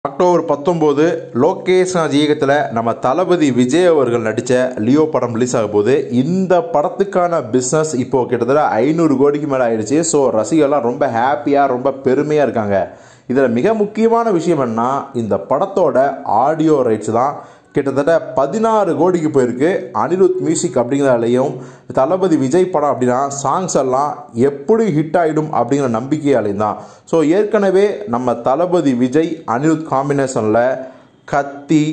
October பத்தொம்போது லோகேஷ் ராஜ் இயக்கத்தில் நம்ம தளபதி விஜய் அவர்கள் நடித்த லியோ படம் ரிலீஸ் ஆக போகுது இந்த படத்துக்கான பிஸ்னஸ் இப்போ கிட்டத்தட்ட ஐநூறு கோடிக்கு மேலே ஆயிடுச்சு ஸோ ரசிகர்லாம் ரொம்ப ஹாப்பியாக ரொம்ப பெருமையாக இருக்காங்க இதில் மிக முக்கியமான விஷயம் என்ன இந்த படத்தோட ஆடியோ ரைட்ஸ் தான் கிட்டத்தட்ட பதினாறு கோடிக்கு போயிருக்கு அனிருத் மியூசிக் அப்படிங்கிறதாலையும் தளபதி விஜய் படம் அப்படின்னா சாங்ஸ் எல்லாம் எப்படி ஹிட் ஆகிடும் அப்படிங்கிற நம்பிக்கையாலையும் தான் ஸோ ஏற்கனவே நம்ம தளபதி விஜய் அனிருத் காம்பினேஷனில் கத்தி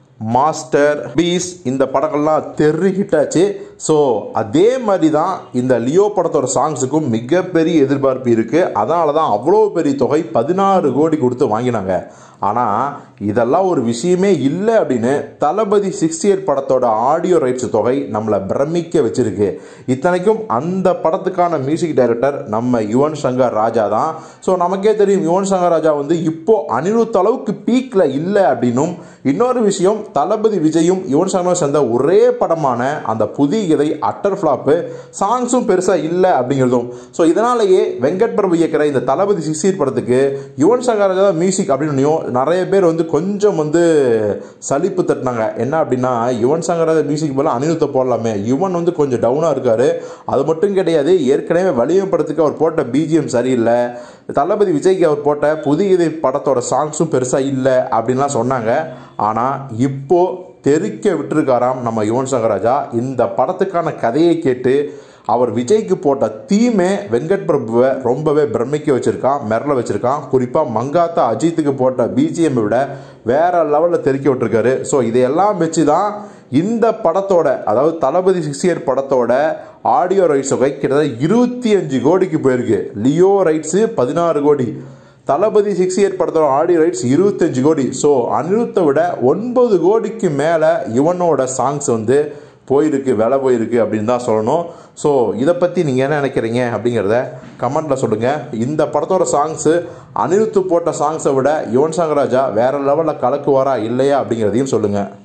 மாஸ்டர் பீஸ் இந்த படங்கள்லாம் தெரு ஹிட் ஆச்சு ஸோ அதே மாதிரி தான் இந்த லியோ படத்தோட சாங்ஸுக்கும் மிகப்பெரிய எதிர்பார்ப்பு இருக்குது அதனால தான் அவ்வளோ பெரிய தொகை பதினாறு கோடி கொடுத்து வாங்கினாங்க ஆனால் இதெல்லாம் ஒரு விஷயமே இல்லை அப்படின்னு தளபதி சிக்ஸ்டி எயிட் படத்தோட ஆடியோ ரைட்ஸ் தொகை நம்மளை பிரமிக்க வச்சிருக்கு இத்தனைக்கும் அந்த படத்துக்கான மியூசிக் டைரக்டர் நம்ம யுவன் சங்கர் ராஜா தான் ஸோ நமக்கே தெரியும் யுவன் சங்கர் ராஜா வந்து இப்போ அனிருத் அளவுக்கு பீக்கில் இல்லை அப்படின்னும் இன்னொரு விஷயம் தளபதி விஜயும் யுவன் சங்கரும் சேர்ந்த ஒரே படமான அந்த புதிய இதை அட்டர் ஃப்ளாப்பு சாங்ஸும் பெருசாக இல்லை அப்படிங்கிறதும் ஸோ இதனாலேயே வெங்கட் பிரபு இயக்கிற இந்த தளபதி சிக்ஸ்டி படத்துக்கு யுவன் சங்கர் ராஜா மியூசிக் அப்படின்னு நிறைய பேர் வந்து கொஞ்சம் வந்து சலிப்பு தட்டினாங்க என்ன அப்படின்னா யுவன் சங்கர் ராஜா மியூசிக் போல அனிருத்தை போடலாமே யுவன் வந்து கொஞ்சம் டவுனாக இருக்காரு அது மட்டும் கிடையாது ஏற்கனவே வலியம் படத்துக்கு அவர் போட்ட பிஜிஎம் சரியில்லை தளபதி விஜய்க்கு அவர் போட்ட புதிய இதை படத்தோட சாங்ஸும் பெருசாக இல்லை அப்படின்லாம் சொன்னாங்க ஆனால் இப்போ தெறிக்க விட்டுருக்காராம் நம்ம யுவன் சங்கர் ராஜா இந்த படத்துக்கான கதையை கேட்டு அவர் விஜய்க்கு போட்ட தீமே வெங்கட் பிரபுவை ரொம்பவே பிரமிக்க வச்சிருக்கான் மிரள வச்சிருக்கான் குறிப்பாக மங்காத்தா அஜித்துக்கு போட்ட பிஜிஎம் விட வேற லெவலில் தெறிக்க விட்டுருக்காரு ஸோ இதையெல்லாம் வச்சு தான் இந்த படத்தோட அதாவது தளபதி சிக்ஸ்டி எயிட் படத்தோட ஆடியோ ரைட்ஸ் தொகை கிட்டத்தட்ட இருபத்தி அஞ்சு கோடிக்கு போயிருக்கு லியோ ரைட்ஸு பதினாறு கோடி தளபதி சிக்ஸ் இயர் படத்தோட ஆடியோ ரைட்ஸ் இருபத்தஞ்சு கோடி ஸோ அனிருத்தை விட ஒன்பது கோடிக்கு மேலே இவனோட சாங்ஸ் வந்து போயிருக்கு விலை போயிருக்கு அப்படின்னு தான் சொல்லணும் ஸோ இதை பற்றி நீங்கள் என்ன நினைக்கிறீங்க அப்படிங்கிறத கமெண்ட்டில் சொல்லுங்கள் இந்த படத்தோட சாங்ஸு அனிருத்து போட்ட சாங்ஸை விட யுவன் சங்கர் ராஜா வேறு லெவலில் கலக்குவாரா இல்லையா அப்படிங்கிறதையும் சொல்லுங்கள்